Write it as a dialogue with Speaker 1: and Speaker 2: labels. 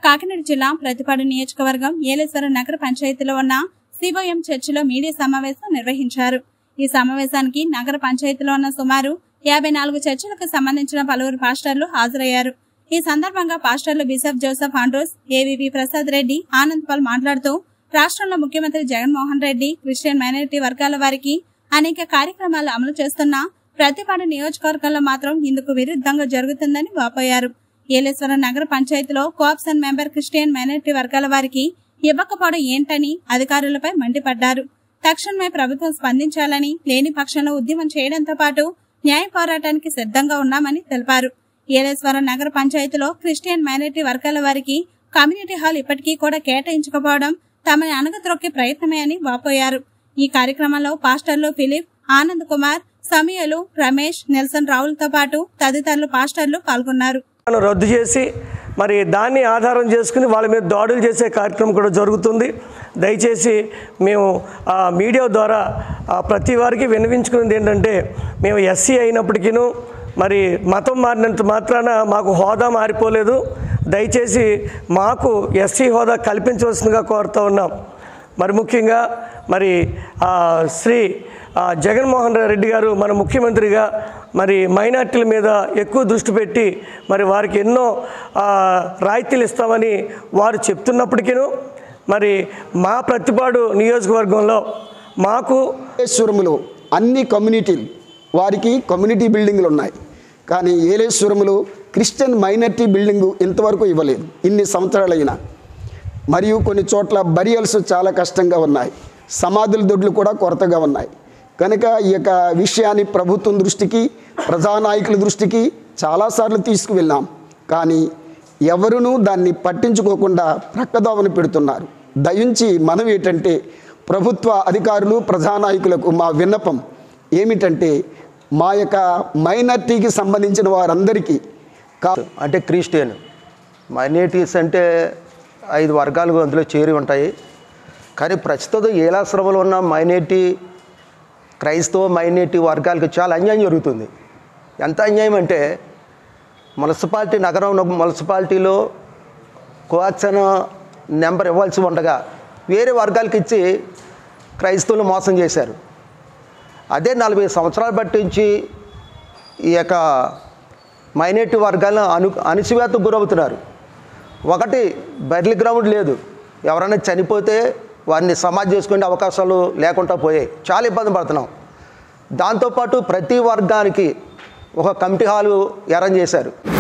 Speaker 1: కాకినాడ జిల్లా ప్రతిపాడు నియోజకవర్గం ఏలేశ్వరం నగర పంచాయతీలో ఉన్న సిబోఎం చర్చిలో మీడియా సమావేశం నిర్వహించారు ఈ సమావేశానికి నగర పంచాయతీలో ఉన్న సుమారు యాభై నాలుగు చర్చిలకు సంబంధించిన పలువురు పాస్టర్లు హాజరయ్యారు ఈ సందర్భంగా పాస్టర్లు బిషప్ జోసెఫ్ ఆండ్రోస్ ఏవివి ప్రసాద్ రెడ్డి ఆనంద్ పాల్ మాట్లాడుతూ రాష్ట్రంలో ముఖ్యమంత్రి జగన్మోహన్ రెడ్డి క్రిస్టియన్ మైనారిటీ వర్గాల వారికి అనేక కార్యక్రమాలు అమలు చేస్తున్నా ప్రతిపాడు నియోజకవర్గంలో మాత్రం ఇందుకు విరుద్ధంగా జరుగుతుందని వాపోయారు ఏలేశ్వరం నగర పంచాయతీలో కోఆప్షన్ మెంబర్ క్రిస్టియన్ మైనారిటీ వర్గాల వారికి ఇవ్వకపోవడం ఏంటని అధికారులపై మండిపడ్డారు తక్షణమే ప్రభుత్వం స్పందించాలని లేని పక్షంలో ఉద్యమం చేయడంతో పాటు న్యాయ పోరాటానికి సిద్ధంగా ఉన్నామని తెలిపారు ఏలేశ్వరం నగర పంచాయతీలో క్రిస్టియన్ మైనారిటీ వర్గాల వారికి కమ్యూనిటీ హాల్ ఇప్పటికీ కూడా కేటాయించకపోవడం తమని అణగద్రొక్కే ప్రయత్నమే అని వాపోయారు ఈ కార్యక్రమంలో పాస్టర్లు ఫిలిప్ ఆనంద్ కుమార్ సమీయలు రమేష్ నెల్సన్ రావులతో పాటు తదితరులు పాస్టర్లు పాల్గొన్నారు
Speaker 2: మనం రద్దు చేసి మరి దాన్ని ఆధారం చేసుకుని వాళ్ళ మీద దాడులు చేసే కార్యక్రమం కూడా జరుగుతుంది దయచేసి మేము ఆ మీడియా ద్వారా ఆ ప్రతి వారికి విన్నవించుకున్నది ఏంటంటే మేము ఎస్సీ అయినప్పటికీను మరి మతం మారినంత మాత్రాన మాకు హోదా మారిపోలేదు దయచేసి మాకు ఎస్సీ హోదా కల్పించవలసిందిగా కోరుతూ ఉన్నాం మరి ముఖ్యంగా మరి ఆ, శ్రీ ఆ, జగన్మోహన్ రెడ్డి గారు మన ముఖ్యమంత్రిగా మరి మైనార్టీల మీద ఎక్కువ దృష్టి పెట్టి మరి వారికి ఎన్నో ఆ, రాయితీలు ఇస్తామని వారు చెప్తున్నప్పటికీను మరి మా ప్రతిపాడు నియోజకవర్గంలో మాకు
Speaker 3: ఏలేశ్వరములో అన్ని కమ్యూనిటీలు వారికి కమ్యూనిటీ బిల్డింగ్లు ఉన్నాయి కానీ ఏలేశ్వరములో క్రిస్టియన్ మైనార్టీ బిల్డింగు ఇంతవరకు ఇవ్వలేదు ఇన్ని సంవత్సరాలైనా మరియు కొన్ని చోట్ల బరియల్స్ చాలా కష్టంగా ఉన్నాయి సమాధుల దొడ్లు కూడా కొరతగా ఉన్నాయి కనుక ఈ యొక్క విషయాన్ని ప్రభుత్వం దృష్టికి ప్రజానాయకుల దృష్టికి చాలాసార్లు తీసుకువెళ్ళాం కానీ ఎవరునూ దాన్ని పట్టించుకోకుండా ప్రక్కదోవన పెడుతున్నారు దయించి మనం ఏంటంటే ప్రభుత్వ అధికారులు ప్రజానాయకులకు మా విన్నపం ఏమిటంటే మా యొక్క మైనార్టీకి సంబంధించిన వారందరికీ కా
Speaker 4: అంటే క్రిస్టియన్ మైనారిటీస్ అంటే ఐదు వర్గాలు అందులో చేరి ఉంటాయి కానీ ప్రస్తుతం ఏలాశ్రమంలో ఉన్న మైనారిటీ క్రైస్తవ మైనారిటీ వర్గాలకు చాలా అన్యాయం జరుగుతుంది ఎంత అన్యాయం అంటే మున్సిపాలిటీ నగరం మున్సిపాలిటీలో కోఆక్షన్ నెంబర్ ఇవ్వాల్సి ఉండగా వేరే వర్గాలకు ఇచ్చి క్రైస్తవులు మోసం చేశారు అదే నలభై సంవత్సరాలు పట్టించి ఈ యొక్క మైనారిటీ వర్గాలను అను అణిచివేతకు గురవుతున్నారు ఒకటి బర్లీ గ్రౌండ్ లేదు ఎవరైనా చనిపోతే వారిని సమాధి చేసుకునే అవకాశాలు లేకుండా పోయాయి చాలా ఇబ్బంది పడుతున్నాం దాంతోపాటు ప్రతి వర్గానికి ఒక కమిటీ హాలు అరేంజ్ చేశారు